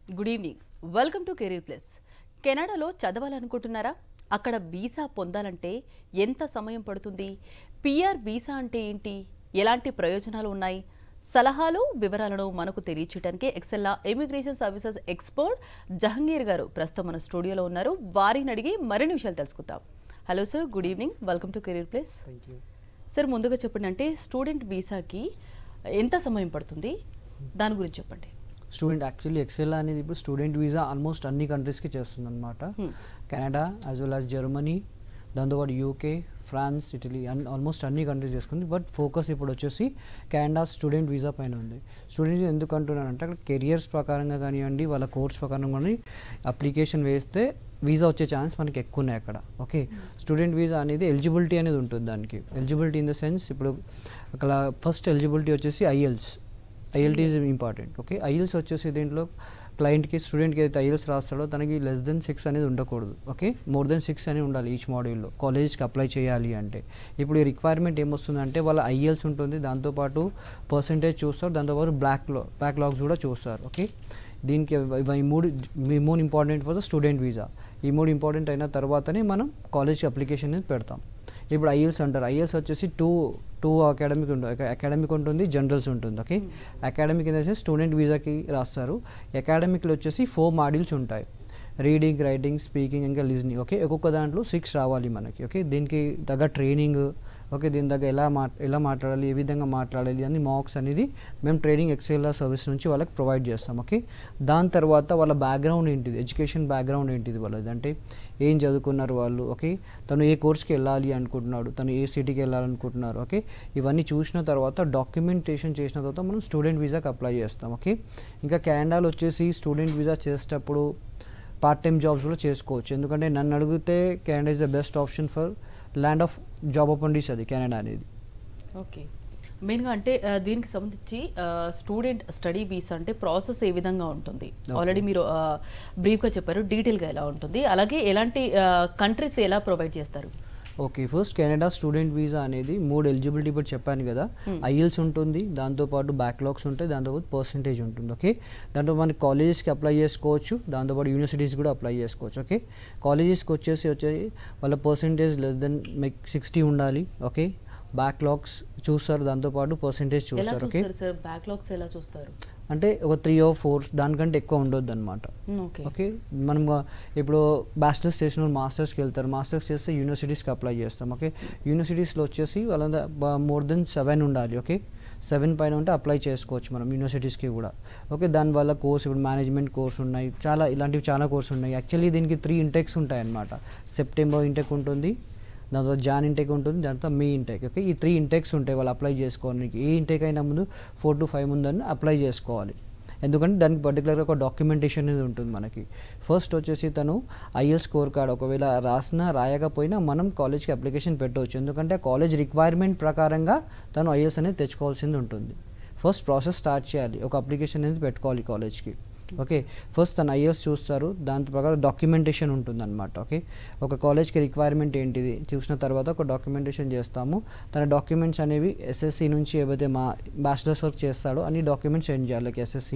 Good evening welcome to career plus కెనడాలో చదవాలనుకుంటున్నారా అక్కడ వీసా పొందాలంటే ఎంత సమయం పడుతుంది పిఆర్ వీసా అంటే ఏంటి ఎలాంటి ప్రయోజనాలు ఉన్నాయి సలహాలు వివరాలను మనకు తెలియచేయడానికి Excella immigration services expert Jahangir garu ప్రస్తుతం మన స్టూడియోలో ఉన్నారు వారిని అడిగి మరిన్ని విషయాలు తెలుసుకుందాం hello sir good evening welcome to career plus thank you sir ముందుగా చెప్పండి అంటే స్టూడెంట్ వీసాకి ఎంత సమయం పడుతుంది దాని గురించి చెప్పండి స్టూడెంట్ యాక్చువల్లీ ఎక్సెల్ అనేది ఇప్పుడు స్టూడెంట్ వీసా ఆల్మోస్ట్ అన్ని కంట్రీస్కి చేస్తుంది అనమాట Canada as well as Germany దాంతోపాటు UK France Italy and almost అన్ని కంట్రీస్ చేసుకుంది బట్ ఫోకస్ ఇప్పుడు వచ్చేసి కెనడా స్టూడెంట్ వీసా పైన ఉంది స్టూడెంట్ ఎందుకు అంటున్నానంటే అక్కడ కెరియర్స్ ప్రకారంగా కానివ్వండి వాళ్ళ కోర్స్ ప్రకారం కానీ అప్లికేషన్ వేస్తే వీసా వచ్చే ఛాన్స్ మనకి ఎక్కువ ఉన్నాయి అక్కడ ఓకే స్టూడెంట్ వీసా అనేది ఎలిజిబిలిటీ అనేది ఉంటుంది దానికి ఎలిజిబిలిటీ ఇన్ ద సెన్స్ ఇప్పుడు అక్కడ ఫస్ట్ ఎలిజిబిలిటీ వచ్చేసి IELTS IELTS is important okay IELTS వచ్చేసి దీంట్లో క్లయింట్కి స్టూడెంట్కి అయితే ఐఎల్స్ రాస్తాడో తనకి లెస్ దెన్ సిక్స్ అనేది ఉండకూడదు ఓకే మోర్ దెన్ సిక్స్ అని ఉండాలి ఈచ్ మాడ్యూల్లో కాలేజ్కి అప్లై చేయాలి అంటే ఇప్పుడు ఈ రిక్వైర్మెంట్ ఏమొస్తుందంటే వాళ్ళ ఐఎల్స్ ఉంటుంది దాంతోపాటు పర్సంటేజ్ చూస్తారు దాంతోపాటు బ్లాక్లో బ్యాక్లాగ్స్ కూడా చూస్తారు ఓకే దీనికి ఇవి- ఈ మూడు ఈ మూడు important for the student visa ఈ మూడు ఇంపార్టెంట్ అయిన తర్వాతనే మనం కాలేజ్కి అప్లికేషన్ అనేది పెడతాం ఇప్పుడు ఐఎల్స్ అంటారు ఐఎల్స్ వచ్చేసి టూ టూ అకాడమిక్ ఉంటుంది అకాడమిక్ ఉంటుంది జనరల్స్ ఉంటుంది ఓకే అకాడమిక్ ఏంటంటే స్టూడెంట్ వీసాకి రాస్తారు అకాడమిక్లో వచ్చేసి ఫోర్ మాడ్యూల్స్ ఉంటాయి రీడింగ్ రైటింగ్ స్పీకింగ్ ఇంకా లిజనింగ్ ఓకే ఒక్కొక్క దాంట్లో సిక్స్ రావాలి మనకి ఓకే దీనికి తగ్గ ట్రైనింగ్ ఓకే దీని దగ్గర ఎలా మా ఎలా మాట్లాడాలి ఏ విధంగా మాట్లాడాలి అని మార్క్స్ అనేది మేము ట్రైనింగ్ ఎక్సెల్ సర్వీస్ నుంచి వాళ్ళకి ప్రొవైడ్ చేస్తాం ఓకే దాని తర్వాత వాళ్ళ బ్యాక్గ్రౌండ్ ఏంటిది ఎడ్యుకేషన్ బ్యాక్గ్రౌండ్ ఏంటిది వాళ్ళది అంటే ఏం చదువుకున్నారు వాళ్ళు ఓకే తను ఏ కోర్స్కి వెళ్ళాలి అనుకుంటున్నాడు తను ఏ సిటీకి వెళ్ళాలనుకుంటున్నారు ఓకే ఇవన్నీ చూసిన తర్వాత డాక్యుమెంటేషన్ చేసిన తర్వాత మనం స్టూడెంట్ వీసాకి అప్లై చేస్తాం ఓకే ఇంకా కెనడాలో వచ్చేసి స్టూడెంట్ వీసా చేసేటప్పుడు పార్ట్ టైం జాబ్స్ కూడా చేసుకోవచ్చు ఎందుకంటే నన్ను అడిగితే Canada is the best option for land of job opportunities అది కెనడా అనేది ఓకే మెయిన్గా అంటే ఆ, దీనికి సంబంధించి స్టూడెంట్ స్టడీ వీసా అంటే ప్రాసెస్ ఏ విధంగా ఉంటుంది ఆల్రెడీ మీరు బ్రీఫ్గా చెప్పారు డీటెయిల్గా ఎలా ఉంటుంది అలాగే ఎలాంటి కంట్రీస్ ఎలా ప్రొవైడ్ చేస్తారు okay first Canada student visa అనేది మూడు ఎలిజిబిలిటీ ఇప్పుడు చెప్పాను కదా ఐఎల్స్ ఉంటుంది దాంతోపాటు బ్యాక్లాగ్స్ ఉంటాయి దాంతోపాటు పర్సంటేజ్ ఉంటుంది ఓకే దాంట్లో మనకి కాలేజెస్కి అప్లై చేసుకోవచ్చు దాంతోపాటు యూనివర్సిటీస్ కూడా అప్లై చేసుకోవచ్చు ఓకే కాలేజెస్కి వచ్చేసి వచ్చేసి వాళ్ళ percentage less than like sixty ఉండాలి ఓకే బ్యాక్లాగ్స్ చూస్తారు దాంతోపాటు పర్సంటేజ్ ఎలా చూస్తారు ఓకే చూస్తారు సార్ బ్యాక్లాగ్స్ ఎలా చూస్తారు అంటే ఒక త్రీ ఓ ఫోర్ దానికంటే ఎక్కువ ఉండొద్దు అనమాట ఓకే ఓకే మనం ఆ, ఇప్పుడు బ్యాచిలర్స్ చేసిన వాళ్ళు మాస్టర్స్కి వెళ్తారు మాస్టర్స్ చేస్తే యూనివర్సిటీస్కి అప్లై చేస్తాం ఓకే యూనివర్సిటీస్లో వచ్చేసి వాళ్ళ మోర్ దెన్ సెవెన్ ఉండాలి ఓకే సెవెన్ పైన ఉంటే అప్లై చేసుకోవచ్చు మనం యూనివర్సిటీస్కి కూడా ఓకే దానివల్ల కోర్స్ ఇప్పుడు మేనేజ్మెంట్ కోర్స్ ఉన్నాయి చాలా ఇలాంటివి చాలా కోర్స్ ఉన్నాయి యాక్చువల్లీ దీనికి త్రీ ఇంటెక్స్ ఉంటాయి అన్నమాట సెప్టెంబర్ ఇంటెక్ ఉంటుంది దాని తర్వాత జాన్ ఇంటెక్ ఉంటుంది దాని తర్వాత మీ ఇంటెక్ ఓకే ఈ త్రీ ఇంటెక్స్ ఉంటాయి వాళ్ళు అప్లై చేసుకోవడానికి ఏ ఇంటెక్ అయినా ముందు ఫోర్ టు ఫైవ్ ముందని అప్లై చేసుకోవాలి ఎందుకంటే దానికి పర్టికులర్గా ఒక డాక్యుమెంటేషన్ అనేది ఉంటుంది మనకి ఫస్ట్ వచ్చేసి తను ఐఎల్ స్కోర్ కార్డ్ ఒకవేళ రాసినా రాయకపోయినా మనం కాలేజ్కి అప్లికేషన్ పెట్టవచ్చు ఎందుకంటే కాలేజ్ రిక్వైర్మెంట్ ప్రకారంగా తను ఐఎల్స్ అనేది తెచ్చుకోవాల్సింది ఉంటుంది ఫస్ట్ ప్రాసెస్ స్టార్ట్ చేయాలి ఒక అప్లికేషన్ అనేది పెట్టుకోవాలి కాలేజ్కి ఓకే ఫస్ట్ తన ఐఎస్ చూస్తారు దాని ప్రకారం డాక్యుమెంటేషన్ ఉంటుంది అనమాట ఓకే ఒక కాలేజ్కి రిక్వైర్మెంట్ ఏంటిది చూసిన తర్వాత ఒక డాక్యుమెంటేషన్ చేస్తాము తన డాక్యుమెంట్స్ అనేవి ఎస్ఎస్సి నుంచి ఏవైతే మా బ్యాచిలర్స్ వర్క్ చేస్తాడో అన్ని డాక్యుమెంట్స్ సెండ్ చేయాలి like SSC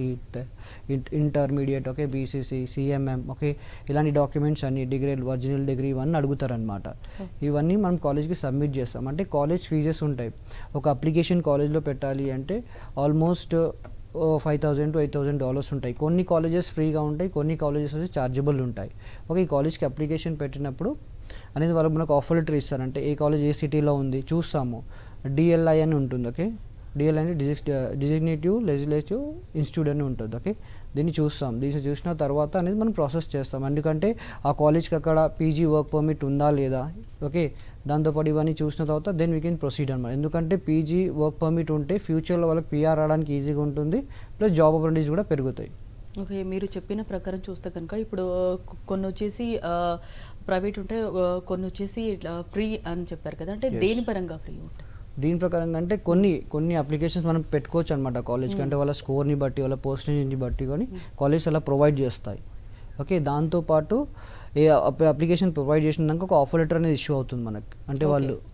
intermediate okay BCC CMM okay ఇలాంటి డాక్యుమెంట్స్ అన్ని డిగ్రీ ఒరిజినల్ డిగ్రీ ఇవన్నీ అడుగుతారనమాట ఇవన్నీ మనం కాలేజ్కి సబ్మిట్ చేస్తాం అంటే కాలేజ్ ఫీజెస్ ఉంటాయి ఒక అప్లికేషన్ కాలేజ్లో పెట్టాలి అంటే almost five thousand to eight thousand dollars ఉంటాయి కొన్ని కాలేజెస్ ఫ్రీగా ఉంటాయి కొన్ని కాలేజెస్ వచ్చి ఛార్జబుల్ ఉంటాయి ఓకే ఈ కాలేజ్కి అప్లికేషన్ పెట్టినప్పుడు అనేది వాళ్ళు మనకు ఆఫర్ లెటర్ ఇస్తారంటే ఏ కాలేజ్ ఏ సిటీలో ఉంది చూస్తాము డిఎల్ఐ అని ఉంటుంది ఓకే డిఎల్ అంటే డిజిక్ డిజిగ్నేటివ్ లెజిస్లేటివ్ ఇన్స్టిట్యూట్ అని ఉంటుంది ఓకే దీన్ని చూస్తాం దీన్ని చూసిన తర్వాత అనేది మనం ప్రాసెస్ చేస్తాం ఎందుకంటే ఆ కాలేజ్కి అక్కడ పీజీ వర్క్ పర్మిట్ ఉందా లేదా ఓకే దాంతోపాటు ఇవన్నీ చూసిన తర్వాత దెన్ వీ కెన్ ప్రొసీడ్ అనమాట ఎందుకంటే పీజీ వర్క్ పర్మిట్ ఉంటే ఫ్యూచర్లో వాళ్ళకి పిఆర్ రావడానికి ఈజీగా ఉంటుంది ప్లస్ జాబ్ ఆపర్చునిటీస్ కూడా పెరుగుతాయి ఓకే మీరు చెప్పిన ప్రకారం చూస్తే కనుక ఇప్పుడు కొ- కొన్ని వచ్చేసి ప్రైవేట్ ఉంటే ఆ, కొన్ని వచ్చేసి ఇట్లా ఫ్రీ అని చెప్పారు కదా అంటే Yes. దేని పరంగా ఫ్రీ ఉంటాయి దీని ప్రకారం అంటే కొన్ని కొన్ని అప్లికేషన్స్ మనం పెట్టుకోవచ్చు అనమాట కాలేజ్కి అంటే వాళ్ళ స్కోర్ని బట్టి వాళ్ళ పర్సంటేజ్ని బట్టి కానీ కాలేజ్ అలా ప్రొవైడ్ చేస్తాయి ఓకే దాంతోపాటు ఏ అప్లికేషన్ ప్రొవైడ్ చేసినాక ఒక ఆఫర్ లెటర్ అనేది ఇష్యూ అవుతుంది మనకి అంటే వాళ్ళు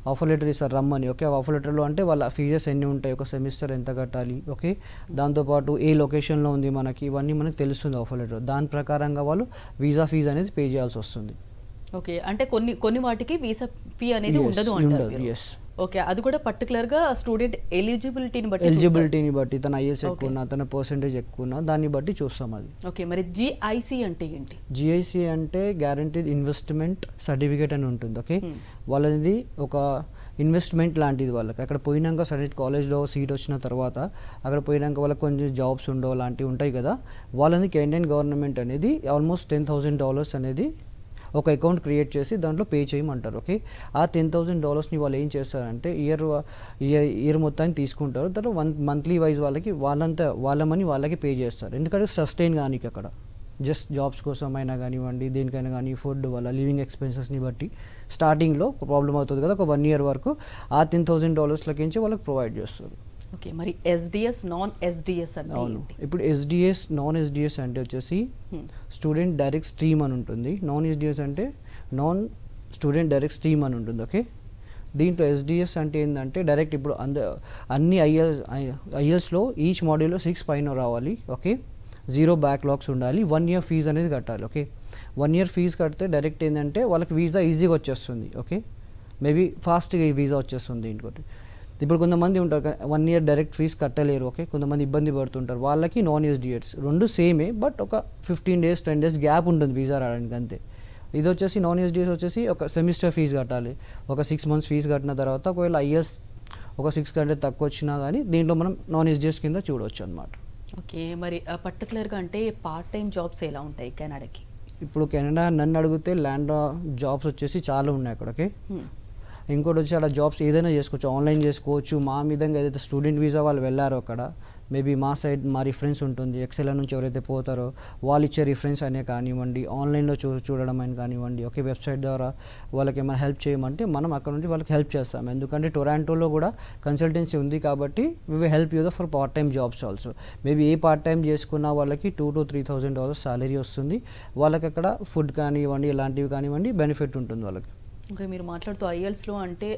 ఆఫర్ లెటర్ ఇస్తారు రమ్మని ఓకే ఆఫర్ లెటర్లో అంటే వాళ్ళ ఫీజెస్ ఎన్ని ఉంటాయి ఒక సెమిస్టర్ ఎంత కట్టాలి ఓకే దాంతోపాటు ఏ లొకేషన్లో ఉంది మనకి ఇవన్నీ మనకు తెలుస్తుంది ఆఫర్ లెటర్ దాని ప్రకారంగా వాళ్ళు వీసా ఫీజు అనేది పే చేయాల్సి వస్తుంది ఓకే అంటే కొన్ని కొన్ని వాటికి వీసా ఫీ అనేది Yes, ఉండదు అంటారు ఉండదు, మీరు. yes. ఓకే అది కూడా పర్టికులర్ గా స్టూడెంట్ ఎలిజిబిలిటీని బట్టి చూస్తారు. ఎలిజిబిలిటీని బట్టి తన ఐఎల్స్ Okay. ఎక్కువ ఉన్నా తన పర్సంటేజ్ ఎక్కువ ఉన్నా దాన్ని బట్టి చూస్తాం అది ఓకే మరి జిఐసి అంటే ఏంటి జిఐసి అంటే గ్యారంటీడ్ ఇన్వెస్ట్మెంట్ సర్టిఫికేట్ అని ఉంటుంది ఓకే Hmm. వాళ్ళది ఒక ఇన్వెస్ట్మెంట్ లాంటిది వాళ్ళకి అక్కడ పోయినాక సరే కాలేజ్లో సీట్ వచ్చిన తర్వాత అక్కడ పోయినాక వాళ్ళకి కొంచెం జాబ్స్ ఉండవు లాంటివి ఉంటాయి కదా వాళ్ళని కెనడియన్ గవర్నమెంట్ అనేది ఆల్మోస్ట్ టెన్ థౌసండ్ డాలర్స్ అనేది ఒక అకౌంట్ క్రియేట్ చేసి దాంట్లో పే చేయమంటారు ఓకే ఆ టెన్ థౌసండ్ డాలర్స్ని వాళ్ళు ఏం చేస్తారంటే ఇయర్ ఇయర్ ఇయర్ మొత్తాన్ని తీసుకుంటారు తర్వాత వన్ మంత్లీ వైజ్ వాళ్ళకి వాళ్ళంతా వాళ్ళ మనీ వాళ్ళకి పే చేస్తారు ఎందుకంటే సస్టైన్ కానీ అక్కడ జస్ట్ జాబ్స్ కోసం అయినా కానివ్వండి దేనికైనా కానీ ఫుడ్ వాళ్ళ లివింగ్ ఎక్స్పెన్సెస్ని బట్టి స్టార్టింగ్లో ప్రాబ్లం అవుతుంది కదా ఒక వన్ ఇయర్ వరకు ఆ టెన్ థౌసండ్ డాలర్స్లకించి వాళ్ళకి ప్రొవైడ్ చేస్తారు ఓకే మరి ఎస్డిఎస్ నాన్ ఎస్డిఎస్ అంటే అవును ఏంటి ఇప్పుడు ఎస్డిఎస్ నాన్ ఎస్డిఎస్ అంటే వచ్చేసి Hmm. స్టూడెంట్ డైరెక్ట్ స్ట్రీమ్ అని ఉంటుంది నాన్ ఎస్డిఎస్ అంటే నాన్ స్టూడెంట్ డైరెక్ట్ స్ట్రీమ్ అని ఉంటుంది ఓకే దీంట్లో ఎస్డిఎస్ అంటే ఏంటంటే డైరెక్ట్ ఇప్పుడు అంద అన్ని ఐఎల్స్ ఐఎల్స్లో ఈచ్ మాడ్యూల్లో సిక్స్ పైన రావాలి ఓకే జీరో బ్యాక్లాగ్స్ ఉండాలి వన్ ఇయర్ ఫీజు అనేది కట్టాలి ఓకే వన్ ఇయర్ ఫీజు కడితే డైరెక్ట్ ఏంటంటే వాళ్ళకి వీసా ఈజీగా వచ్చేస్తుంది ఓకే మేబీ ఫాస్ట్గా ఈ వీసా వచ్చేస్తుంది ఇంకోటి ఇప్పుడు కొంతమంది ఉంటారు వన్ ఇయర్ డైరెక్ట్ ఫీజ్ కట్టలేరు ఓకే కొంతమంది ఇబ్బంది పడుతుంటారు వాళ్ళకి నాన్ ఎస్డిఎట్స్ రెండు సేమే బట్ ఒక fifteen days ten days gap ఉంటుంది వీసా రావడానికి అంతే ఇది వచ్చేసి నాన్ ఎస్డిఎస్ వచ్చేసి ఒక సెమిస్టర్ ఫీజు కట్టాలి ఒక సిక్స్ మంత్స్ ఫీజు కట్టిన తర్వాత ఒకవేళ ఐఎస్ ఒక సిక్స్ కంటే తక్కువ వచ్చినా కానీ దీంట్లో మనం నాన్ ఎస్డిఎస్ కింద చూడవచ్చు అనమాట ఓకే మరి పర్టికులర్గా అంటే పార్ట్ టైం జాబ్స్ ఎలా ఉంటాయి కెనడాకి ఇప్పుడు కెనడా నన్ను అడిగితే ల్యాండ్ జాబ్స్ వచ్చేసి చాలా ఉన్నాయి అక్కడ ఓకే Hmm. ఇంకోటి వచ్చి అలా జాబ్స్ ఏదైనా చేసుకోవచ్చు ఆన్లైన్ చేసుకోవచ్చు మా విధంగా ఏదైతే స్టూడెంట్ వీసా వాళ్ళు వెళ్ళారో అక్కడ మేబీ మా సైడ్ మా రిఫరెన్స్ ఉంటుంది ఎక్సెల్ నుంచి ఎవరైతే పోతారో వాళ్ళు ఇచ్చే రిఫరెన్స్ అనే కానివ్వండి ఆన్లైన్లో చూ చూడడం అని కానివ్వండి ఒకే వెబ్సైట్ ద్వారా వాళ్ళకి ఏమైనా హెల్ప్ చేయమంటే మనం అక్కడ నుంచి వాళ్ళకి హెల్ప్ చేస్తాం ఎందుకంటే టొరాంటోలో కూడా కన్సల్టెన్సీ ఉంది కాబట్టి we help you the for part time jobs also maybe a part time చేసుకున్న వాళ్ళకి two to three thousand dollars salary వస్తుంది వాళ్ళకి అక్కడ ఫుడ్ కానివ్వండి ఇలాంటివి కానివ్వండి బెనిఫిట్ ఉంటుంది వాళ్ళకి ఓకే మీరు మాట్లాడుతూ ఐఎల్స్లో అంటే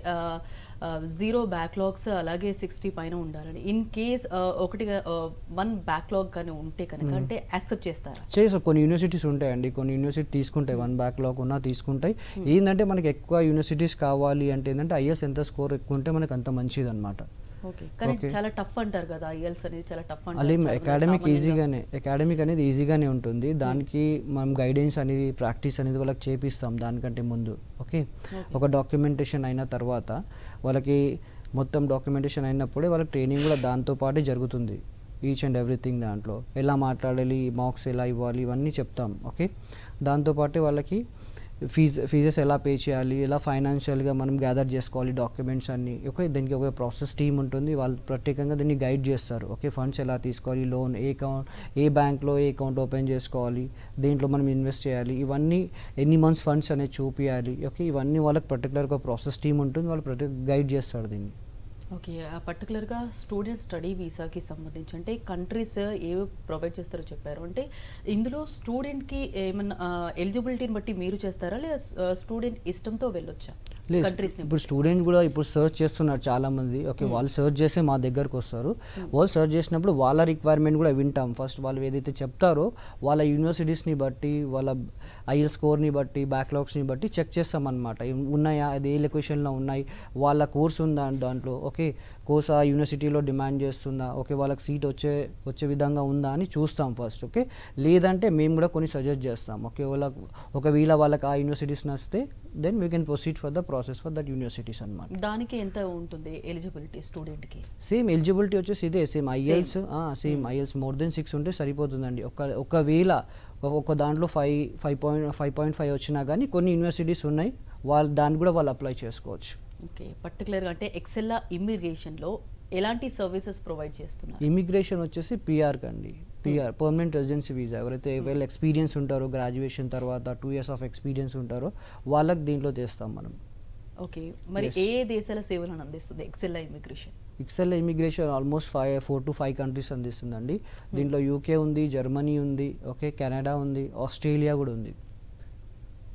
జీరో బ్యాక్లాగ్స్ అలాగే సిక్స్టీ పైన ఉండాలని ఇన్ కేస్ ఒకటి వన్ బ్యాక్లాగ్ కానీ ఉంటే కనుక అంటే యాక్సెప్ట్ చేస్తారా చేసాం కొన్ని యూనివర్సిటీస్ ఉంటాయండి కొన్ని యూనివర్సిటీ తీసుకుంటాయి వన్ బ్యాక్లాగ్ ఉన్నా తీసుకుంటాయి ఏంటంటే మనకి ఎక్కువ యూనివర్సిటీస్ కావాలి అంటే ఏంటంటే ఐఎస్ ఎంత స్కోర్ ఎక్కువ ఉంటే మనకు అంత మంచిది అనమాట ఓకే కానీ Okay. చాలా టఫ్ అంటారు కదా ఐఎల్స్ అనేది చాలా టఫ్ అదే అంటారు అకాడమిక్ సామాన్యంగా. ఈజీగానే అకాడమిక్ అనేది ఈజీగానే ఉంటుంది దానికి మనం గైడెన్స్ అనేది ప్రాక్టీస్ అనేది వాళ్ళకి చేపిస్తాం దానికంటే ముందు ఓకే ఒక డాక్యుమెంటేషన్ అయిన తర్వాత వాళ్ళకి మొత్తం డాక్యుమెంటేషన్ అయినప్పుడే వాళ్ళకి ట్రైనింగ్ కూడా దాంతో పాటే జరుగుతుంది ఈచ్ అండ్ ఎవ్రీథింగ్ దాంట్లో ఎలా మాట్లాడాలి మార్క్స్ ఎలా ఇవ్వాలి ఇవన్నీ చెప్తాం ఓకే దాంతోపాటే వాళ్ళకి ఫీజ్ ఫీజెస్ ఎలా పే చేయాలి ఎలా ఫైనాన్షియల్గా మనం గ్యాదర్ చేసుకోవాలి డాక్యుమెంట్స్ అన్ని ఓకే దీనికి ఒక ప్రాసెస్ టీమ్ ఉంటుంది వాళ్ళు ప్రత్యేకంగా దీన్ని గైడ్ చేస్తారు ఓకే ఫండ్స్ ఎలా తీసుకోవాలి లోన్ ఏ అకౌంట్ ఏ బ్యాంక్లో ఏ అకౌంట్ ఓపెన్ చేసుకోవాలి దేంట్లో మనం ఇన్వెస్ట్ చేయాలి ఇవన్నీ ఎన్ని మంత్స్ ఫండ్స్ అనేది చూపించాలి ఓకే ఇవన్నీ వాళ్ళకి పర్టికులర్గా ప్రాసెస్ టీమ్ ఉంటుంది వాళ్ళు ప్రతి గైడ్ చేస్తారు దీన్ని ఓకే పర్టికులర్గా స్టూడెంట్ స్టడీ వీసాకి సంబంధించి అంటే కంట్రీస్ ఏవి ప్రొవైడ్ చేస్తారో చెప్పారు అంటే ఇందులో స్టూడెంట్కి ఏమన్నా ఎలిజిబిలిటీని బట్టి మీరు చేస్తారా లేదా స్టూడెంట్ ఇష్టంతో వెళ్ళొచ్చా లేదు కంట్రీస్ ఇప్పుడు స్టూడెంట్ కూడా ఇప్పుడు సర్చ్ చేస్తున్నారు చాలా మంది ఓకే వాళ్ళు సర్చ్ చేసే మా దగ్గరకు వస్తారు వాళ్ళు సర్చ్ చేసినప్పుడు వాళ్ళ రిక్వైర్మెంట్ కూడా వింటాం ఫస్ట్ వాళ్ళు ఏదైతే చెప్తారో వాళ్ళ యూనివర్సిటీస్ని బట్టి వాళ్ళ ఐఎల్ స్కోర్ని బట్టి బ్యాక్లాగ్స్ని బట్టి చెక్ చేస్తాం అనమాట ఉన్నాయా అది ఏ లొకేషన్లో ఉన్నాయి వాళ్ళ కోర్స్ ఉందా దాంట్లో ఓకే కోర్స్ ఆ యూనివర్సిటీలో డిమాండ్ చేస్తుందా ఓకే వాళ్ళకి సీట్ వచ్చే వచ్చే విధంగా ఉందా అని చూస్తాం ఫస్ట్ ఓకే లేదంటే మేము కూడా కొన్ని సజెస్ట్ చేస్తాం ఓకే వాళ్ళకి ఒకవేళ వాళ్ళకి ఆ యూనివర్సిటీస్ నచ్చితే then we can proceed for the process for that universities అనమాట దానికి ఎంత ఉంటుంది ఎలిజిబిలిటీ స్టూడెంట్కి సేమ్ ఎలిజిబిలిటీ వచ్చేసి ఇదే same IELTS same IELTS more than six ఉంటే సరిపోతుందండి ఒక ఒకవేళ ఒక- ఒక దాంట్లో five five point five point five వచ్చినా కానీ కొన్ని యూనివర్సిటీస్ ఉన్నాయి వాళ్ళు దాన్ని కూడా వాళ్ళు అప్లై చేసుకోవచ్చు ఓకే పర్టికులర్గా అంటే ఎక్సెల్లా ఇమ్మిగ్రేషన్లో ఎలాంటి సర్వీసెస్ ప్రొవైడ్ చేస్తున్నారు ఇమిగ్రేషన్ వచ్చేసి పిఆర్ కండి పిఆర్ పర్మనెంట్ రెసిడెన్సీ వీసా ఎవరైతే వెల్ ఎక్స్పీరియన్స్ ఉంటారో గ్రాడ్యుయేషన్ తర్వాత టూ ఇయర్స్ ఆఫ్ ఎక్స్పీరియన్స్ ఉంటారో వాళ్ళకి దీంట్లో తెస్తాం మనం ఓకే మరి Yes. ఏ దేశాల సేవలను అందిస్తుంది Excella immigration Excel immigration almost five four to five countries అందిస్తుందండి దీంట్లో యూకే ఉంది జర్మనీ ఉంది ఓకే కెనడా ఉంది ఆస్ట్రేలియా కూడా ఉంది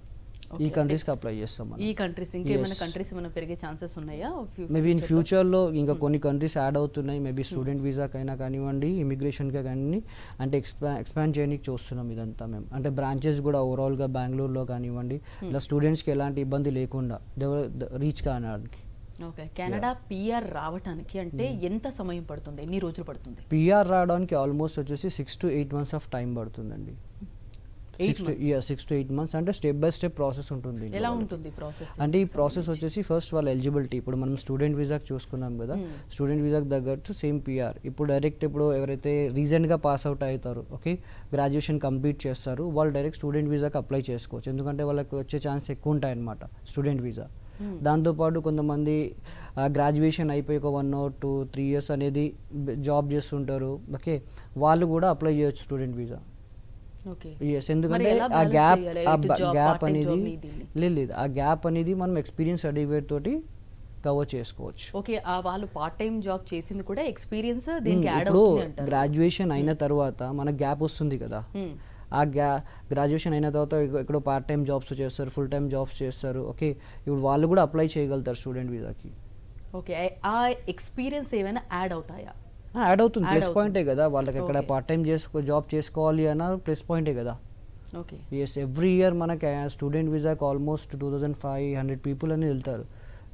ఈ కంట్రీస్కి అప్లై చేస్తాం మనం ఈ కంట్రీస్ ఇంకేమైనా Yes. కంట్రీస్ ఏమైనా పెరిగే ఛాన్సెస్ ఉన్నాయా Fu- మేబీ ఇన్ future లో? ఫ్యూచర్లో ఇంకా కొన్ని కంట్రీస్ యాడ్ అవుతున్నాయి మేబీ స్టూడెంట్ వీసాకైనా కానివ్వండి ఇమిగ్రేషన్కి కానీ అంటే ఎక్స్పా ఎక్స్పాండ్ చేయడానికి చూస్తున్నాం ఇదంతా మేము అంటే బ్రాంచెస్ కూడా ఓవరాల్గా బెంగళూరులో కానివ్వండి ఇలా స్టూడెంట్స్కి ఎలాంటి ఇబ్బంది లేకుండా రీచ్ కావడానికి ఓకే కెనడా పిఆర్ రావటానికి అంటే ఎంత సమయం పడుతుంది ఎన్ని రోజులు పడుతుంది పిఆర్ రావడానికి ఆల్మోస్ట్ వచ్చేసి six to eight months of time పడుతుందండి Eight six to months? Six to eight months అంటే స్టెప్ బై స్టెప్ ప్రాసెస్ ఉంటుంది ఎలా ఉంటుంది ప్రాసెస్ అంటే ఈ ప్రాసెస్ వచ్చేసి ఫస్ట్ వాళ్ళ ఎలిజిబిలిటీ ఇప్పుడు మనం స్టూడెంట్ వీసాకి చూసుకున్నాం కదా Hmm. స్టూడెంట్ వీసాకి తగ్గట్టు సేమ్ పిఆర్ ఇప్పుడు డైరెక్ట్ ఇప్పుడు ఎవరైతే రీసెంట్గా పాస్ అవుట్ అవుతారు ఓకే గ్రాడ్యుయేషన్ కంప్లీట్ చేస్తారు వాళ్ళు డైరెక్ట్ స్టూడెంట్ వీసాకి అప్లై చేసుకోవచ్చు ఎందుకంటే వాళ్ళకి వచ్చే ఛాన్స్ ఎక్కువ ఉంటాయి అన్నమాట స్టూడెంట్ వీసా దాంతోపాటు కొంతమంది గ్రాడ్యుయేషన్ అయిపోయి ఒక one or two three years అనేది జాబ్ చేస్తుంటారు ఓకే వాళ్ళు కూడా అప్లై చేయొచ్చు స్టూడెంట్ వీసా ఓకే ఎస్ ఎందుకంటే ఎలా ఆ balance గ్యాప్ చేయాలి? ఆ ఇటు job, గ్యాప్ part-time అనేది job ని దీన్ని? లేదు లేదు ఆ గ్యాప్ అనేది మనం ఎక్స్పీరియన్స్ సర్టిఫికేట్ తోటి కవర్ చేసుకోవచ్చు ఓకే ఆ వాళ్ళు పార్ట్ టైం జాబ్ చేసింది కూడా ఎక్స్పీరియన్స్ మ్మ్. దీనికి యాడ్ ఇప్పుడు అవుతుంది అంటారు గ్రాడ్యుయేషన్ అయిన తర్వాత మనకు గ్యాప్ వస్తుంది కదా మ్మ్. ఆ గ్యా గ్రాడ్యుయేషన్ అయిన తర్వాత ఎక్క- ఎక్కడో పార్ట్ టైం జాబ్స్ చేస్తారు ఫుల్ టైం జాబ్స్ చేస్తారు ఓకే ఇప్పుడు వాళ్ళు కూడా అప్లై చేయగలుగుతారు స్టూడెంట్ వీసాకి ఓకే ఆ ఎక్స్పీరియన్స్ ఏమైనా యాడ్ అవుతాయా యాడ్ అవుతుంది Add ప్లస్ అవుతుంది. పాయింటే కదా వాళ్ళకి ఎక్కడ Okay. పార్ట్ టైం చేసుకో జాబ్ చేసుకోవాలి అన్న ప్లస్ పాయింటే కదా ఓకే ఎస్ ఎవ్రీ ఇయర్ మనకి స్టూడెంట్ వీసాకి almost two thousand five hundred people అని వెళ్తారు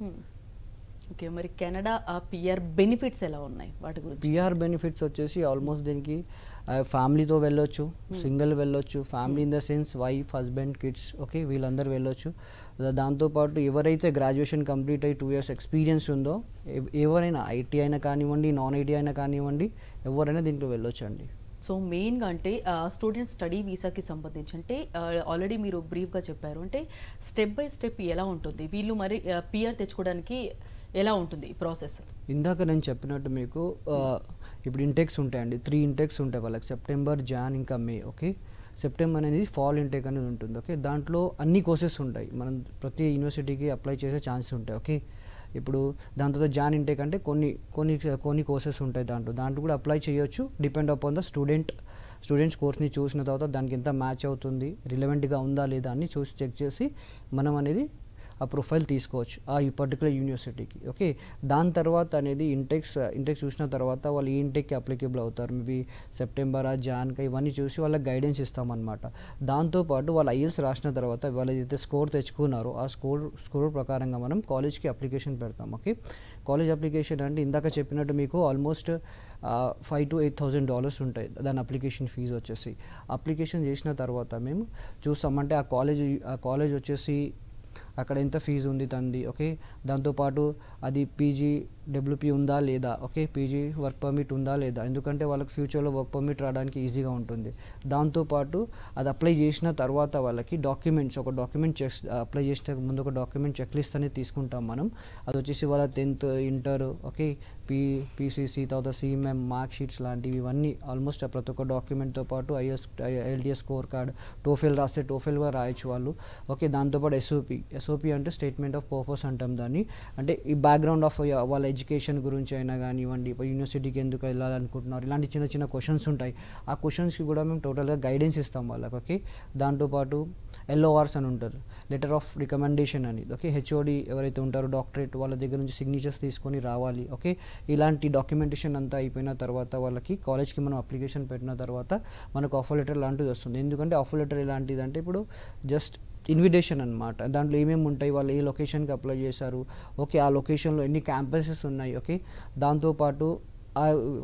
ఓకే మరి కెనడా ఆ పిఆర్ బెనిఫిట్స్ ఎలా ఉన్నాయి వాటి గురించి పిఆర్ బెనిఫిట్స్ వచ్చేసి ఆల్మోస్ట్ దీనికి ఫ్యామిలీతో వెళ్ళొచ్చు సింగిల్ వెళ్ళొచ్చు family in the sense wife husband kids okay వీళ్ళందరూ వెళ్ళొచ్చు దా- దాంతోపాటు ఎవరైతే గ్రాడ్యుయేషన్ కంప్లీట్ అయ్యి టూ ఇయర్స్ ఎక్స్పీరియన్స్ ఉందో ఎవ- ఎవరైనా ఐటీ అయినా కానివ్వండి నాన్ ఐటీ అయినా కానివ్వండి ఎవరైనా దీంట్లో వెళ్ళొచ్చు అండి సో మెయిన్గా అంటే స్టూడెంట్ స్టడీ వీసాకి సంబంధించి అంటే ఆల్రెడీ మీరు బ్రీఫ్గా చెప్పారు అంటే స్టెప్ బై స్టెప్ ఎలా ఉంటుంది వీళ్ళు మరి పిఆర్ తెచ్చుకోవడానికి ఎలా ఉంటుంది ప్రాసెస్ ఇందాక నేను చెప్పినట్టు మీకు ఆ, ఇప్పుడు ఇంటెక్స్ ఉంటాయండి త్రీ ఇంటెక్స్ ఉంటాయి వాళ్ళకి సెప్టెంబర్ జాన్ ఇంకా మే ఓకే సెప్టెంబర్ అనేది ఫాల్ ఇంటెక్ అనేది ఉంటుంది ఓకే దాంట్లో అన్ని కోర్సెస్ ఉంటాయి మనం ప్రతి యూనివర్సిటీకి అప్లై చేసే ఛాన్స్ ఉంటాయి ఓకే ఇప్పుడు దాని తర్వాత జాన్ ఇంటేక్ అంటే కొన్ని కొన్ని కొన్ని కోర్సెస్ ఉంటాయి దాంట్లో దాంట్లో కూడా అప్లై చేయొచ్చు depend upon the student students కోర్స్ని చూసిన తర్వాత దానికి ఎంత మ్యాచ్ అవుతుంది రిలవెంట్గా ఉందా లేదా అని చూసి చెక్ చేసి మనం అనేది ఆ ప్రొఫైల్ తీసుకోవచ్చు ఆ ఈ పర్టికులర్ యూనివర్సిటీకి ఓకే దాని తర్వాత అనేది ఇంటెక్స్ ఇంటెక్స్ చూసిన తర్వాత వాళ్ళు ఏ ఇంటెక్కి అప్లికేబుల్ అవుతారు మేబీ సెప్టెంబర్ ఆ జాన్కా ఇవన్నీ చూసి వాళ్ళకి గైడెన్స్ ఇస్తామన్నమాట దాంతోపాటు వాళ్ళు ఐఎల్స్ రాసిన తర్వాత వాళ్ళు ఏదైతే స్కోర్ తెచ్చుకున్నారో ఆ స్కోర్ స్కోర్ ప్రకారంగా మనం కాలేజ్కి అప్లికేషన్ పెడతాం ఓకే కాలేజ్ అప్లికేషన్ అంటే ఇందాక చెప్పినట్టు మీకు almost five to eight thousand dollars ఉంటాయి దాని అప్లికేషన్ ఫీజు వచ్చేసి అప్లికేషన్ చేసిన తర్వాత మేము చూస్తామంటే ఆ కాలేజ్ ఆ కాలేజ్ వచ్చేసి అక్కడ ఎంత ఫీజు ఉంది తంది ఓకే దాంతోపాటు అది పీజీ డబ్ల్యూపీ ఉందా లేదా ఓకే పీజీ వర్క్ పర్మిట్ ఉందా లేదా ఎందుకంటే వాళ్ళకి ఫ్యూచర్లో వర్క్ పర్మిట్ రావడానికి ఈజీగా ఉంటుంది దాంతోపాటు అది అప్లై చేసిన తర్వాత వాళ్ళకి డాక్యుమెంట్స్ ఒక డాక్యుమెంట్ చెక్ అప్లై చేసిన ముందు ఒక డాక్యుమెంట్ చెక్ లిస్ట్ అనేది తీసుకుంటాం మనం అది వచ్చేసి వాళ్ళ tenth inter okay P PCC తర్వాత సిఎంఎం మార్క్ షీట్స్ లాంటివి ఇవన్నీ ఆల్మోస్ట్ ప్రతి ఒక్క డాక్యుమెంట్తో పాటు IELTS score card TOEFL రాస్తే టోఫెల్ కూడా రాయొచ్చు వాళ్ళు ఓకే దాంతోపాటు ఎస్ఓపి ఎస్ఓపి అంటే స్టేట్మెంట్ ఆఫ్ పర్పస్ అంటాం దాన్ని అంటే ఈ బ్యాక్గ్రౌండ్ ఆఫ్ వాళ్ళ ఎడ్యుకేషన్ గురించి అయినా కానివ్వండి ఇప్పుడు యూనివర్సిటీకి ఎందుకు వెళ్ళాలనుకుంటున్నారు ఇలాంటి చిన్న చిన్న క్వశ్చన్స్ ఉంటాయి ఆ క్వశ్చన్స్కి కూడా మేము టోటల్గా గైడెన్స్ ఇస్తాం వాళ్ళకి ఓకే దాంతోపాటు ఎల్ఓఆర్స్ అని ఉంటారు లెటర్ ఆఫ్ రికమెండేషన్ అని ఓకే హెచ్ఓడి ఎవరైతే ఉంటారో డాక్టరేట్ వాళ్ళ దగ్గర నుంచి సిగ్నేచర్స్ తీసుకొని రావాలి ఓకే ఇలాంటి డాక్యుమెంటేషన్ అంతా అయిపోయిన తర్వాత వాళ్ళకి కాలేజ్కి మనం అప్లికేషన్ పెట్టిన తర్వాత మనకు ఆఫర్ లెటర్ లాంటిది వస్తుంది ఎందుకంటే ఆఫర్ లెటర్ ఎలాంటిది అంటే ఇప్పుడు జస్ట్ ఇన్విటేషన్ అనమాట దాంట్లో ఏమేమి ఉంటాయి వాళ్ళు ఏ లొకేషన్కి అప్లై చేశారు ఓకే ఆ లొకేషన్లో ఎన్ని క్యాంపసెస్ ఉన్నాయి ఓకే దాంతోపాటు ఆ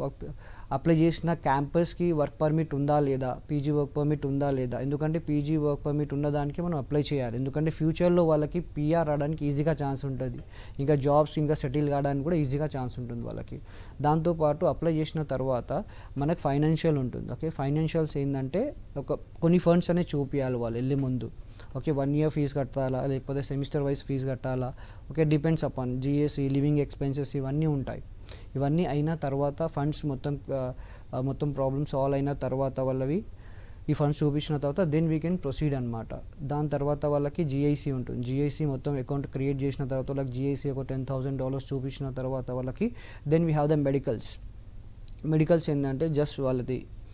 అప్లై చేసిన క్యాంపస్కి వర్క్ పర్మిట్ ఉందా లేదా పీజీ వర్క్ పర్మిట్ ఉందా లేదా ఎందుకంటే పీజీ వర్క్ పర్మిట్ ఉన్నదానికి మనం అప్లై చేయాలి ఎందుకంటే ఫ్యూచర్లో వాళ్ళకి పీఆర్ రావడానికి ఈజీగా ఛాన్స్ ఉంటుంది ఇంకా జాబ్స్ ఇంకా సెటిల్ కావడానికి కూడా ఈజీగా ఛాన్స్ ఉంటుంది వాళ్ళకి దాంతోపాటు అప్లై చేసిన తర్వాత మనకు ఫైనాన్షియల్ ఉంటుంది ఓకే ఫైనాన్షియల్స్ ఏంటంటే ఒక కొన్ని ఫండ్స్ అనేవి చూపించాలి వాళ్ళు వెళ్ళే ముందు ఓకే వన్ ఇయర్ ఫీజు కట్టాలా లేకపోతే సెమిస్టర్ వైజ్ ఫీజు కట్టాలా okay depends upon GSC living expenses ఇవన్నీ ఉంటాయి ఇవన్నీ అయిన తర్వాత ఫండ్స్ మొత్తం ఆ, ఆ, మొత్తం ప్రాబ్లమ్స్ సాల్వ్ అయిన తర్వాత వాళ్ళవి ఈ ఫండ్స్ చూపించిన తర్వాత దెన్ వీ కెన్ ప్రొసీడ్ అనమాట దాని తర్వాత వాళ్ళకి జిఐసి ఉంటుంది జిఐసి మొత్తం అకౌంట్ క్రియేట్ చేసిన తర్వాత వాళ్ళకి జిఐసి ఒక టెన్ థౌసండ్ డాలర్స్ చూపించిన తర్వాత వాళ్ళకి then we have the medicals medicals ఏంటంటే జస్ట్ వాళ్ళది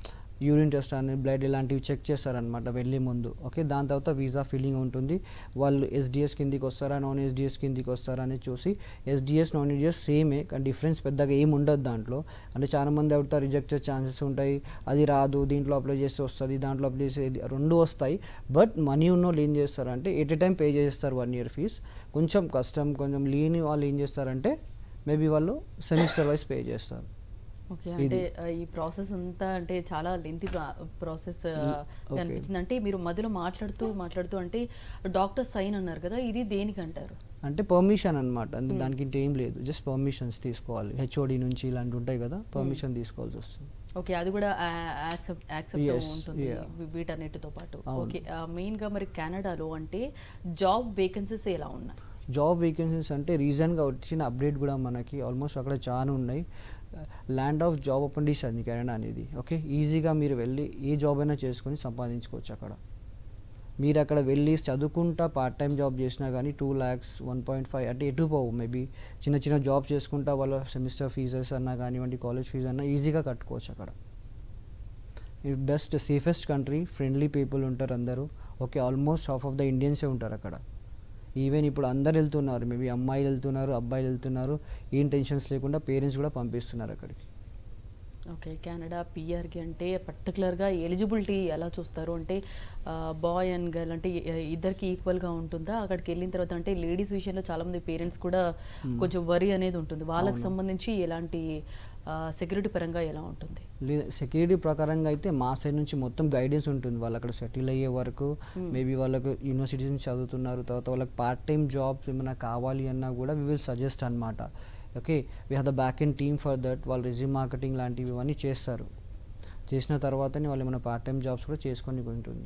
యూరిన్ టెస్ట్ అని బ్లడ్ ఇలాంటివి చెక్ చేస్తారనమాట వెళ్ళే ముందు ఓకే దాని తర్వాత వీసా ఫిల్లింగ్ ఉంటుంది వాళ్ళు ఎస్డిఎస్ కిందికి వస్తారా నాన్ ఎస్డిఎస్ కిందికి వస్తారా అని చూసి ఎస్డిఎస్ నాన్ ఎస్డిఎస్ సేమే కానీ డిఫరెన్స్ పెద్దగా ఏమి ఉండదు దాంట్లో అంటే చాలా మంది అవుతా రిజెక్ట్ ఛాన్సెస్ ఉంటాయి అది రాదు దీంట్లో అప్లై చేస్తే వస్తుంది దాంట్లో అప్లై చేస్తే ఇది- రెండు వస్తాయి బట్ మనీ ఉన్న వాళ్ళు ఏం చేస్తారంటే ఎట్ ఎ టైం పే చేస్తారు వన్ ఇయర్ ఫీజ్ కొంచెం కష్టం కొంచెం లేని వాళ్ళు ఏం చేస్తారంటే మేబీ వాళ్ళు సెమిస్టర్ వైజ్ పే చేస్తారు ఓకే అంటే ఆ, ఈ ప్రాసెస్ అంతా అంటే చాలా లెంతి ప్రాసెస్ okay. అనిపించింది అంటే మీరు మధ్యలో మాట్లాడుతూ మాట్లాడుతూ అంటే డాక్టర్ సైన్ అన్నారు కదా ఇది దేనికి అంటారు అంటే పర్మిషన్ అనమాట అంటే దానికి ఇంకేం లేదు జస్ట్ పర్మిషన్స్ తీసుకోవాలి హెచ్ఓడి నుంచి ఇలాంటివి ఉంటాయి కదా పర్మిషన్ తీసుకోవాల్సి వస్తుంది ఓకే అది కూడా యాక్సెప్ట్ యాక్సెప్ట్ Yes, ఉంటుంది yeah. వీ- వీటన్నిటితో పాటు అవును. ఓకే మెయిన్గా మరి కెనడాలో అంటే జాబ్ వేకెన్సీస్ ఎలా ఉన్నాయి జాబ్ వేకెన్సీస్ అంటే రీసెంట్గా వచ్చిన అప్డేట్ కూడా మనకి ఆల్మోస్ట్ అక్కడ చాలా ఉన్నాయి ల్యాండ్ ఆఫ్ జాబ్ ఆపర్చునిటీస్ అది కెనడా అనేది ఓకే ఈజీగా మీరు వెళ్ళి ఏ జాబ్ అయినా చేసుకొని సంపాదించుకోవచ్చు అక్కడ మీరు అక్కడ వెళ్ళి చదువుకుంటా పార్ట్ టైం జాబ్ చేసినా కానీ two lakhs one point five అంటే ఎటు పోవు మేబీ చిన్న చిన్న జాబ్ చేసుకుంటా వాళ్ళ సెమిస్టర్ ఫీజెస్ అన్నా కానివ్వండి కాలేజ్ ఫీజు అన్నా ఈజీగా కట్టుకోవచ్చు అక్కడ best safest country friendly people ఉంటారు అందరూ okay almost half of the ఇండియన్సే ఉంటారు అక్కడ ఈవెన్ ఇప్పుడు అందరు వెళ్తున్నారు మేబీ అమ్మాయిలు వెళ్తున్నారు అబ్బాయిలు వెళ్తున్నారు ఏం టెన్షన్స్ లేకుండా పేరెంట్స్ కూడా పంపిస్తున్నారు అక్కడికి ఓకే కెనడా పిఆర్కి అంటే పర్టికులర్గా ఎలిజిబిలిటీ ఎలా చూస్తారు అంటే బాయ్ అండ్ గర్ల్ అంటే ఇ- ఇద్దరికి ఈక్వల్గా ఉంటుందా అక్కడికి వెళ్ళిన తర్వాత అంటే లేడీస్ విషయంలో చాలామంది పేరెంట్స్ కూడా కొంచెం వరి అనేది ఉంటుంది వాళ్ళకి సంబంధించి ఎలాంటి సెక్యూరిటీ పరంగా ఎలా ఉంటుంది లే- సెక్యూరిటీ ప్రకారంగా అయితే మా సైడ్ నుంచి మొత్తం గైడెన్స్ ఉంటుంది వాళ్ళు అక్కడ సెటిల్ అయ్యే వరకు మేబీ వాళ్ళకు యూనివర్సిటీస్ నుంచి చదువుతున్నారు తర్వాత వాళ్ళకి పార్ట్ టైం జాబ్స్ ఏమైనా కావాలి అన్నా కూడా వి విల్ సజెస్ట్ అనమాట okay we have the back and team for that వాళ్ళు రెజ్యూమ్ మార్కెటింగ్ లాంటివి ఇవన్నీ చేస్తారు చేసిన తర్వాతనే వాళ్ళు ఏమైనా పార్ట్ టైం జాబ్స్ కూడా చేసుకొని ఉంటుంది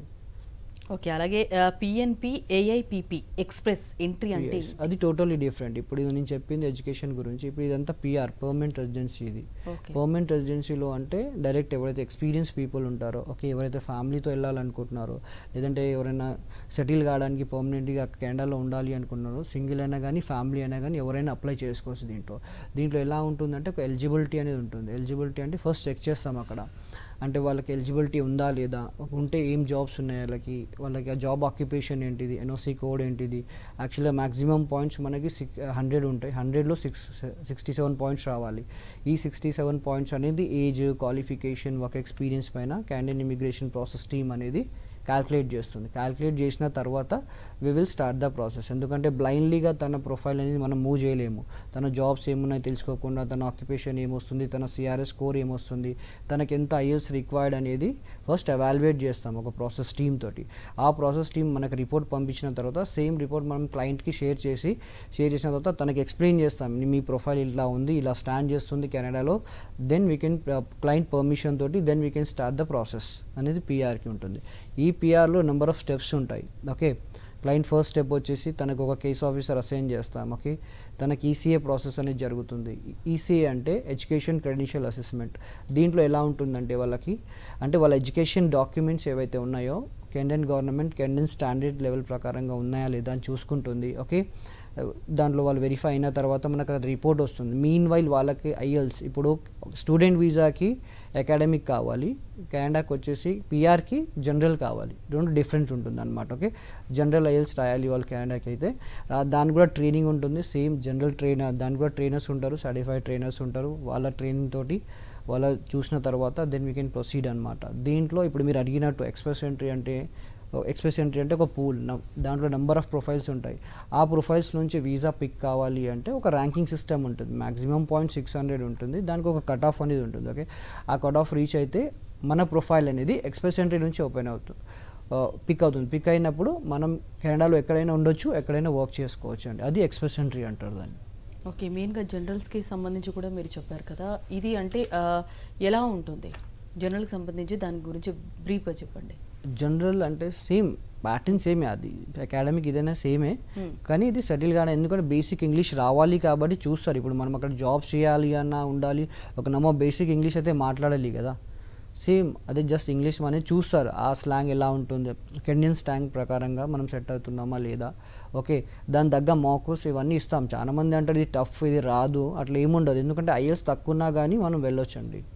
ఓకే అలాగే పిఎన్పి ఏఐపిపి ఎక్స్ప్రెస్ ఎంట్రీ అంటే Yes, అది టోటలీ డిఫరెంట్ ఇప్పుడు ఇది నేను చెప్పింది ఎడ్యుకేషన్ గురించి ఇప్పుడు ఇదంతా పిఆర్ పర్మనెంట్ రెసిడెన్సీ ఇది ఓకే పర్మనెంట్ రెసిడెన్సీలో అంటే డైరెక్ట్ ఎవరైతే ఎక్స్పీరియన్స్ పీపుల్ ఉంటారో ఓకే ఎవరైతే ఫ్యామిలీతో వెళ్ళాలనుకుంటున్నారో లేదంటే ఎవరైనా సెటిల్ కావడానికి పర్మనెంట్గా కెనడాలో ఉండాలి అనుకున్నారో సింగిల్ అయినా కానీ ఫ్యామిలీ అయినా కానీ ఎవరైనా అప్లై చేసుకోవచ్చు దీంట్లో దీంట్లో ఎలా ఉంటుందంటే ఒక ఎలిజిబిలిటీ అనేది ఉంటుంది ఎలిజిబిలిటీ అంటే ఫస్ట్ చెక్ చేస్తాం అక్కడ అంటే వాళ్ళకి ఎలిజిబిలిటీ ఉందా లేదా ఉంటే ఏం జాబ్స్ ఉన్నాయి వాళ్ళకి వాళ్ళకి ఆ జాబ్ ఆక్యుపేషన్ ఏంటిది ఎన్ఓసి కోడ్ ఏంటిది యాక్చువల్గా మ్యాక్సిమం పాయింట్స్ మనకి సిక్స్ హండ్రెడ్ ఉంటాయి హండ్రెడ్లో సిక్స్ సిక్స్టీ సెవెన్ పాయింట్స్ రావాలి ఈ సిక్స్టీ సెవెన్ పాయింట్స్ అనేది ఏజ్ క్వాలిఫికేషన్ వర్క్ ఎక్స్పీరియన్స్ పైన క్యాండిడేట్ ఇమిగ్రేషన్ ప్రాసెస్ టీమ్ అనేది క్యాల్కులేట్ చేస్తుంది క్యాల్కులేట్ చేసిన తర్వాత we will start the process ఎందుకంటే బ్లైండ్లీగా తన ప్రొఫైల్ అనేది మనం మూవ్ చేయలేము తన జాబ్స్ ఏమున్నాయి తెలుసుకోకుండా తన ఆక్యుపేషన్ ఏమొస్తుంది తన సిఆర్ఎస్ స్కోర్ ఏమొస్తుంది తనకి ఎంత ఐఎల్స్ రిక్వైర్డ్ అనేది ఫస్ట్ ఎవాల్యుయేట్ చేస్తాం ఒక ప్రాసెస్ టీమ్ తోటి ఆ ప్రాసెస్ టీమ్ మనకు రిపోర్ట్ పంపించిన తర్వాత సేమ్ రిపోర్ట్ మనం క్లయింట్కి షేర్ చేసి షేర్ చేసిన తర్వాత తనకి ఎక్స్ప్లెయిన్ చేస్తాం మీ ప్రొఫైల్ ఇలా ఉంది ఇలా స్టాండ్ చేస్తుంది కెనడాలో then we can client permission తోటి then we can start the process అనేది పిఆర్కి ఉంటుంది ఈ పిఆర్లో నెంబర్ ఆఫ్ స్టెప్స్ ఉంటాయి ఓకే క్లయింట్ ఫస్ట్ స్టెప్ వచ్చేసి తనకు ఒక కేస్ ఆఫీసర్ అసైన్ చేస్తాం ఓకే తనకి ఈసీఏ ప్రాసెస్ అనేది జరుగుతుంది ఈసీఏ అంటే ఎడ్యుకేషన్ క్రెడెన్షియల్ అసెస్మెంట్ దీంట్లో ఎలా ఉంటుందంటే వాళ్ళకి అంటే వాళ్ళ ఎడ్యుకేషన్ డాక్యుమెంట్స్ ఏవైతే ఉన్నాయో Canadian government Canadian standard level ప్రకారంగా ఉన్నాయా లేదా అని చూసుకుంటుంది ఓకే దాంట్లో వాళ్ళు వెరిఫై అయిన తర్వాత మనకు అది రిపోర్ట్ వస్తుంది మీన్ వైల్ వాళ్ళకి ఐఎల్స్ ఇప్పుడు స్టూడెంట్ వీసాకి అకాడమిక్ కావాలి కెనడాకి వచ్చేసి పిఆర్కి జనరల్ కావాలి రెండు డిఫరెన్స్ ఉంటుంది అనమాట ఓకే జనరల్ ఐఎల్స్ రాయాలి వాళ్ళు కెనడాకి అయితే ఆ దానికి కూడా ట్రైనింగ్ ఉంటుంది సేమ్ జనరల్ ట్రైనర్ దానికి కూడా ట్రైనర్స్ ఉంటారు సర్టిఫైడ్ ట్రైనర్స్ ఉంటారు వాళ్ళ ట్రైనింగ్ తోటి వాళ్ళ చూసిన తర్వాత దెన్ వీ కెన్ ప్రొసీడ్ అనమాట దీంట్లో ఇప్పుడు మీరు అడిగినట్టు ఎక్స్ప్రెస్ ఎంట్రీ అంటే ఎక్స్ప్రెస్ ఎంట్రీ అంటే ఒక పూల్ దాంట్లో నెంబర్ ఆఫ్ ప్రొఫైల్స్ ఉంటాయి ఆ ప్రొఫైల్స్ నుంచి వీసా పిక్ కావాలి అంటే ఒక ర్యాంకింగ్ సిస్టమ్ ఉంటుంది మ్యాక్సిమం పాయింట్ సిక్స్ హండ్రెడ్ ఉంటుంది దానికి ఒక కట్ ఆఫ్ అనేది ఉంటుంది ఓకే ఆ కట్ ఆఫ్ రీచ్ అయితే మన ప్రొఫైల్ అనేది ఎక్స్ప్రెస్ ఎంట్రీ నుంచి ఓపెన్ అవుతుంది పిక్ అవుతుంది పిక్ అయినప్పుడు మనం కెనడాలో ఎక్కడైనా ఉండొచ్చు ఎక్కడైనా వర్క్ చేసుకోవచ్చు అండి అది ఎక్స్ప్రెస్ ఎంట్రీ అంటారు దాన్ని ఓకే మెయిన్గా జనరల్స్కి సంబంధించి కూడా మీరు చెప్పారు కదా ఇది అంటే ఆ, ఎలా ఉంటుంది జనరల్కి సంబంధించి దాని గురించి బ్రీఫ్గా చెప్పండి జనరల్ అంటే సేమ్ ప్యాటర్న్ సేమే అది అకాడమిక్ ఇదైనా సేమే Hmm. కానీ ఇది సెటిల్ కానీ ఎందుకంటే బేసిక్ ఇంగ్లీష్ రావాలి కాబట్టి చూస్తారు ఇప్పుడు మనం అక్కడ జాబ్ చేయాలి అన్నా ఉండాలి ఒక నమ్మో బేసిక్ ఇంగ్లీష్ అయితే మాట్లాడాలి కదా సేమ్ అదే జస్ట్ ఇంగ్లీష్ అనేది చూస్తారు ఆ స్లాంగ్ ఎలా ఉంటుంది కెండియన్ స్లాంగ్ ప్రకారంగా మనం సెట్ అవుతున్నామా లేదా ఓకే దాని తగ్గ మాకర్స్ ఇవన్నీ ఇస్తాం చాలా మంది అంటారు ఇది టఫ్ ఇది రాదు అట్లా ఏముండదు ఎందుకంటే ఐఎస్ తక్కువ ఉన్నా కానీ మనం వెళ్ళొచ్చండి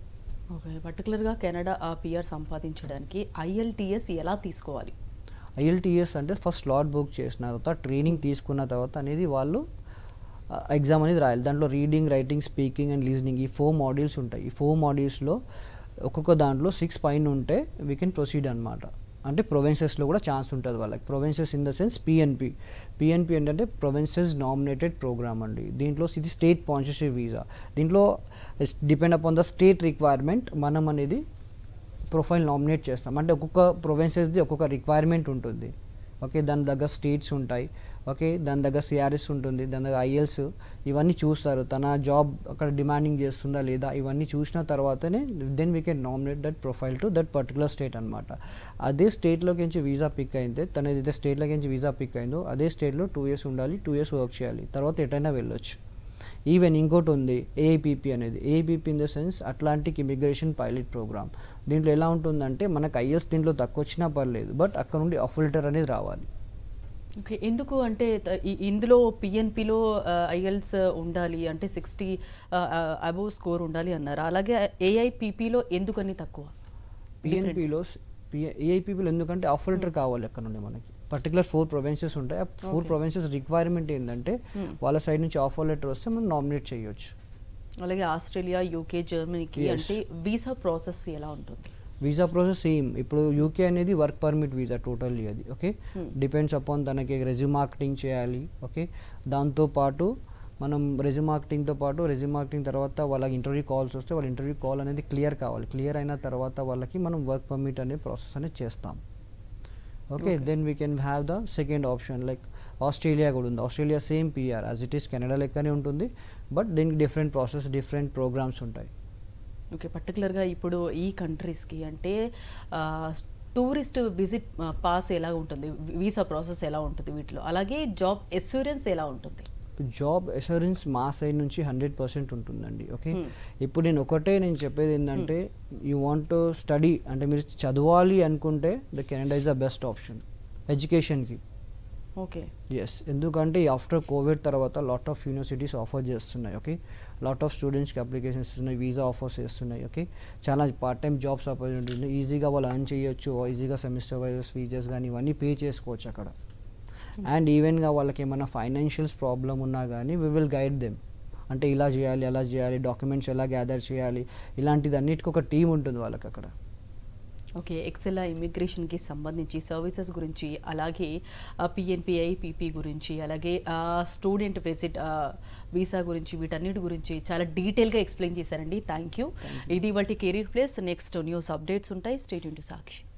ఓకే పర్టికులర్గా కెనడా ఆ పిఆర్ సంపాదించడానికి ఐఎల్టీఎస్ ఎలా తీసుకోవాలి ఐఎల్టీఎస్ అంటే ఫస్ట్ స్లాట్ బుక్ చేసిన తర్వాత ట్రైనింగ్ తీసుకున్న తర్వాత అనేది వాళ్ళు ఎగ్జామ్ అనేది రాయాలి దాంట్లో reading writing speaking and listening ఈ ఫోర్ మాడ్యూల్స్ ఉంటాయి ఈ ఫోర్ మాడ్యూల్స్లో ఒక్కొక్క దాంట్లో సిక్స్ పైన ఉంటే వీ కెన్ ప్రొసీడ్ అనమాట అంటే ప్రొవెన్సెస్లో కూడా ఛాన్స్ ఉంటుంది వాళ్ళకి provinces in the sense PNP PNP ఏంటంటే ప్రొవెన్సెస్ నామినేటెడ్ ప్రోగ్రామ్ అండి దీంట్లో ఇది స్టేట్ స్పాన్సర్షిప్ వీసా దీంట్లో depend upon the state requirement మనం అనేది ప్రొఫైల్ నామినేట్ చేస్తాం అంటే ఒక్కొక్క ప్రొవెన్సెస్ది ఒక్కొక్క రిక్వైర్మెంట్ ఉంటుంది ఓకే దాని దగ్గర స్టేట్స్ ఉంటాయి ఓకే దాని దగ్గర సిఆర్ఎస్ ఉంటుంది దాని దగ్గర ఐఎల్స్ ఇవన్నీ చూస్తారు తన జాబ్ అక్కడ డిమాండింగ్ చేస్తుందా లేదా ఇవన్నీ చూసిన తర్వాతనే then we can nominate that profile to that particular state అనమాట అదే స్టేట్లోకి నుంచి వీసా పిక్ అయితే తన ఏదైతే స్టేట్లోకి నుంచి వీసా పిక్ అయిందో అదే స్టేట్లో టూ ఇయర్స్ ఉండాలి టూ ఇయర్స్ వర్క్ చేయాలి తర్వాత ఎటైనా వెళ్ళొచ్చు ఈవెన్ ఇంకోటి ఉంది ఏఐపిపి అనేది AIPP in the sense Atlantic immigration pilot program దీంట్లో ఎలా ఉంటుందంటే మనకు ఐఎస్ దీంట్లో తక్కువ వచ్చినా పర్లేదు బట్ అక్కడ నుండి ఆఫర్ లెటర్ అనేది రావాలి ఓకే ఎందుకు అంటే త- ఈ- ఇందులో పిఎన్పిలో ఐఎల్స్ ఉండాలి అంటే సిక్స్టీ అబోవ్ స్కోర్ ఉండాలి అన్నారు అలాగే ఏఐపిపిలో ఎందుకని తక్కువ పిఎన్పిలో ఏఐపిపిలో ఎందుకంటే ఆఫర్ లెటర్ కావాలి అక్కడ నుండి మనకి పర్టికులర్ ఫోర్ ప్రొవిన్సెస్ ఉంటాయి ఆ ఫోర్ ప్రొవిన్సెస్ రిక్వైర్మెంట్ ఏంటంటే వాళ్ళ సైడ్ నుంచి ఆఫర్ లెటర్ వస్తే మనం నామినేట్ చేయొచ్చు అలాగే ఆస్ట్రేలియా యూకే జర్మనీకి Yes. అంటే వీసా ప్రాసెస్ ఎలా ఉంటుంది వీసా ప్రాసెస్ సేమ్ ఇప్పుడు యూకే అనేది వర్క్ పర్మిట్ వీసా టోటల్లీ అది ఓకే డిపెండ్స్ అపాన్ తనకి రెజ్యూమ్ మార్కెటింగ్ చేయాలి ఓకే దాంతోపాటు మనం రెజ్యూమ్ మార్కెటింగ్తో పాటు రెజ్యూమ్ మార్కెటింగ్ తర్వాత వాళ్ళకి ఇంటర్వ్యూ కాల్స్ వస్తే వాళ్ళ ఇంటర్వ్యూ కాల్ అనేది క్లియర్ కావాలి క్లియర్ అయిన తర్వాత వాళ్ళకి మనం వర్క్ పర్మిట్ అనే ప్రాసెస్ అనేది చేస్తాం okay then we can have the second option like Australia కూడా ఉంది Australia same PR as it is Canada లెక్కనే ఉంటుంది బట్ దీనికి డిఫరెంట్ ప్రాసెస్ డిఫరెంట్ ప్రోగ్రామ్స్ ఉంటాయి ఓకే పర్టికులర్గా ఇప్పుడు ఈ కంట్రీస్కి అంటే టూరిస్ట్ విజిట్ పాస్ ఎలా ఉంటుంది వీసా ప్రాసెస్ ఎలా ఉంటుంది వీటిలో అలాగే జాబ్ ఎస్యూరెన్స్ ఎలా ఉంటుంది జాబ్ అష్యూరెన్స్ మా సైడ్ నుంచి హండ్రెడ్ పర్సెంట్ ఉంటుందండి ఓకే ఇప్పుడు నేను ఒకటే నేను చెప్పేది ఏంటంటే యూ వాంట్ స్టడీ అంటే మీరు చదవాలి అనుకుంటే the Canada is the best option ఎడ్యుకేషన్కి ఓకే ఎస్ ఎందుకంటే ఆఫ్టర్ కోవిడ్ తర్వాత లాట్ ఆఫ్ యూనివర్సిటీస్ ఆఫర్ చేస్తున్నాయి ఓకే లాట్ ఆఫ్ స్టూడెంట్స్కి అప్లికేషన్స్ ఇస్తున్నాయి వీసా ఆఫర్స్ చేస్తున్నాయి ఓకే చాలా పార్ట్ టైం జాబ్స్ ఆపర్చునిటీ ఉన్నాయి ఈజీగా వాళ్ళు అర్న్ చేయొచ్చు ఈజీగా సెమిస్టర్ వైజెస్ ఫీజెస్ కానీ ఇవన్నీ పే చేసుకోవచ్చు అక్కడ అండ్ ఈవెన్గా వాళ్ళకి ఏమైనా ఫైనాన్షియల్స్ ప్రాబ్లం ఉన్నా కానీ వి విల్ గైడ్ దెమ్ అంటే ఇలా చేయాలి అలా చేయాలి డాక్యుమెంట్స్ ఎలా గ్యాదర్ చేయాలి ఇలాంటిది అన్నిటికీ ఒక టీం ఉంటుంది వాళ్ళకి అక్కడ ఓకే ఎక్సెలా ఇమిగ్రేషన్కి సంబంధించి సర్వీసెస్ గురించి అలాగే పిఎన్పిఐ పీపీ గురించి అలాగే స్టూడెంట్ విజిట్ వీసా గురించి వీటన్నిటి గురించి చాలా డీటెయిల్గా ఎక్స్ప్లెయిన్ చేశారండి థ్యాంక్ యూ ఇది వాటి career place next news updates ఉంటాయి స్టేట్ టు సాక్షి